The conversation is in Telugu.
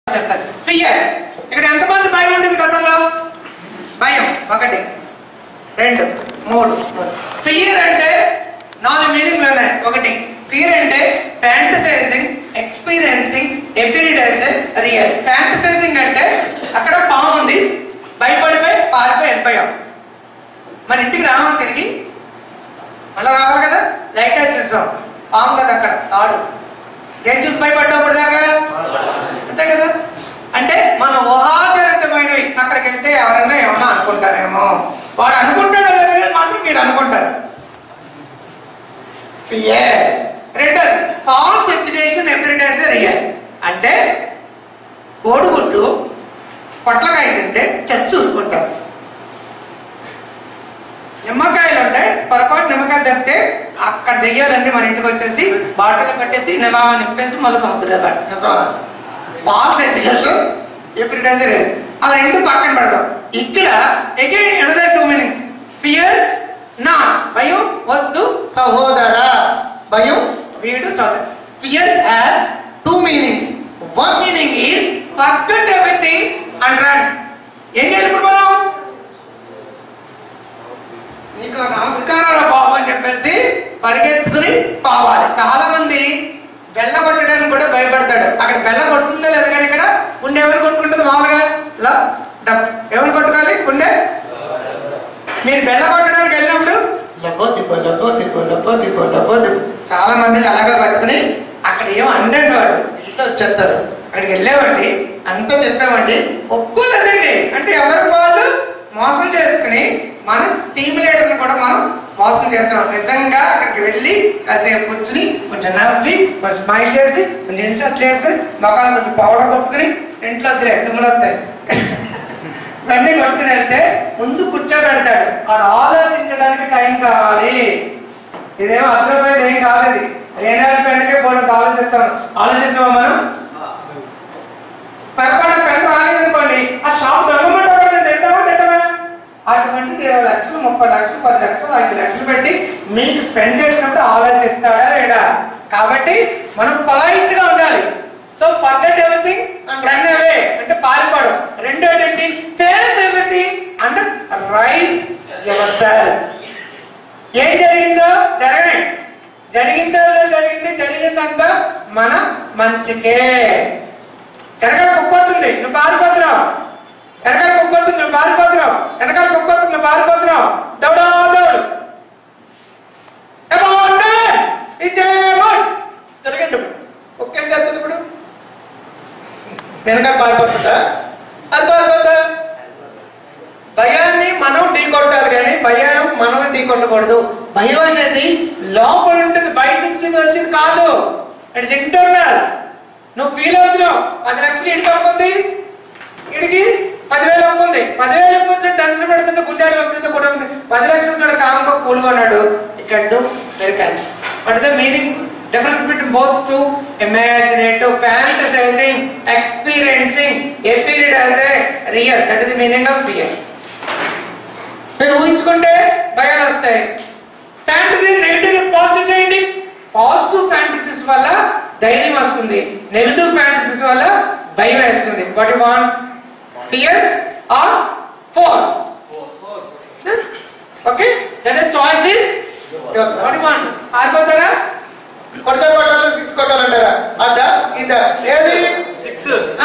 చెప్తాను ఫియర్ ఇక్కడ ఎంతమంది భయం ఉండేది గతంలో భయం ఒకటి రెండు మూడు ఫియర్ అంటే నాలుగు మీనింగ్లు ఉన్నాయి ఒకటి ఫియర్ అంటే fantasizing experiencing appearing real fantasizing అంటే అక్కడ పాము ఉంది భయపడిపోయి పారిపోయి వెళ్ళిపోయాం మన ఇంటికి రామని తిరిగి మళ్ళీ రావాలి కదా లైట్ హౌస్ చూసాం పాము కదా అక్కడ ఆడు ఏం చూసి భయపడ్డప్పుడు దాకా అంతే కదా అంటే మన ఊహాజనితమైనవి అక్కడికి వెళ్తే ఎవరన్నా ఏమన్నా అనుకుంటారేమో వాడు అనుకుంటాడో లేదో కానీ మాత్రం మీరు అనుకుంటారు Fear. రెండోది ఫాల్స్ ఎడ్యుకేషన్ ఎవ్రీడేస్ రియల్ అంటే కోడిగుడ్డు పొట్లకాయ తింటే చచ్చి ఊరుకుంటారు నిమ్మకాయలు ఉంటాయి పొరపాటు నిమ్మకాయలు తెస్తే అక్కడ దెయ్యాలన్నీ మన ఇంటికి వచ్చేసి బాటిల్ పెట్టేసి నిలా నింపేసి మళ్ళీ సముద్రం ఫాల్స్ ఎడ్యుకేషన్ ఎవ్రీడేస్ రియల్ అవి రెండు పక్కన పెడతాం ఇక్కడ again another two meanings fear నా భయం వద్దు సహోదర భయం వీడు సహోదర fear has two meanings one meaning is forget everything and run ఏం చేయాలి ఇప్పుడు మనం నీకు నమస్కారాలు బాబు అని చెప్పేసి పరిగెత్తుకుని పోవాలి చాలా మంది బెల్ల కొట్టడానికి కూడా భయపడతాడు అక్కడ బెల్ల కొడుతుందో లేదా కానీ ఇక్కడ గుండె ఎవరు కొట్టుకుంటుంది మామూలుగా ఇలా డబ్ ఎవరు కొట్టుకోవాలి గుండె మీరు బెల్ల కొట్టడానికి వెళ్ళినప్పుడు లబ్బో తిప్పో లబ్బో తిప్పో లబ్బో తిప్పో లబ్బో తిప్పో చాలా మంది అలాగా కట్టుకుని అక్కడ ఏం అండండి వాడు ఇట్లా వచ్చేస్తారు అక్కడికి వెళ్ళామండి అంతా చెప్పామండి ఒప్పుకోలేదండి అంటే ఎవరి వాళ్ళు మోసం చేసుకుని మన టీమ్ లీడర్ని కూడా మనం మోసం చేస్తున్నాం నిజంగా అక్కడికి వెళ్ళి కాసేపు కూర్చుని కొంచెం నవ్వి కొంచెం స్మైల్ చేసి కొంచెం ఇన్సర్ట్ చేసుకుని మొక్కలు కొంచెం పౌడర్ కొట్టుకుని ఇంట్లో వద్దులే తుమ్ములు వస్తాయి ఇవన్నీ కొట్టుకుని వెళ్తే ముందు కూర్చోబెడతాడు వాడు ఆలోచించడానికి టైం కావాలి ఇదేమో అర్థమైంది ఏం కాలేదు ఏనాడు పెన్నుకే పోటీ ఆలోచిస్తాం ఆలోచించమా మనం పరపడ పెన్ రాలేదనుకోండి ఆ షాప్ దొంగమంటారు తింటామా తింటామా అటువంటిది ఇరవై లక్షలు ముప్పై లక్షలు పది లక్షలు ఐదు లక్షలు పెట్టి మీకు స్పెండ్ చేసినప్పుడు ఆలోచిస్తాడా లేడా కాబట్టి మనం పొలైట్ గా ఉండాలి so forget everything and run away అంటే పారిపోవడం రెండోది ఏంటి face everything and rise yourself ఏం జరిగిందో జరగనే జరిగిందో లేదో జరిగింది జరిగిందంతా మన మంచికే వెనకాల కుక్కొస్తుంది నువ్వు పారిపోతున్నావు వెనకాల కుక్కొస్తుంది నువ్వు పారిపోతున్నావు వెనకాల కుక్కొస్తుంది నువ్వు పారిపోతున్నావు దౌడా దౌడు అమౌంట్ ఇచ్చే అమౌంట్ జరగండి ఇప్పుడు కుక్క ఏం చేస్తుంది ఇప్పుడు వెనకాల పారిపోతుందా అది పారిపోతా భయాన్ని మనం ఢీ కొట్టాలి కానీ భయం మనం ఢీ కొట్టకూడదు భయం అనేది లోపల ఉంటుంది బయట నుంచి ఇది వచ్చేది కాదు ఇట్స్ ఇంటర్నల్ నువ్వు ఫీల్ అవుతున్నావు పది లక్షలు ఇడికి అమ్ముంది ఇడికి పదివేలు అమ్ముంది పదివేలు అమ్ముతుంటే టెన్షన్ పెడుతుంటే గుండెడు పంపితే కూడా ఉంది పది లక్షలు చూడ కామ్గా కూలుకున్నాడు ఇక్కడ డూ వెరీ క్యాన్స్ what is the meaning difference between both two imaginative fantasizing experiencing a period as a real that is the meaning of fear మీరు ఊహించుకుంటే భయాలు వస్తాయి ఫ్యాంటసీ నెగిటివ్ పాజిటివ్ చేయండి పాజిటివ్ ఫ్యాంటసీస్ వల్ల ధైర్యం వస్తుంది నెగిటివ్ ఫ్యాంటసీస్ వల్ల భయం వేస్తుంది what want fear are force okay that is choice is yours what want ఆరిపోతారా కొడితే కొట్టాలి సిక్స్ కొట్టాలంటారా అదా ఇదా ఏది సిక్స్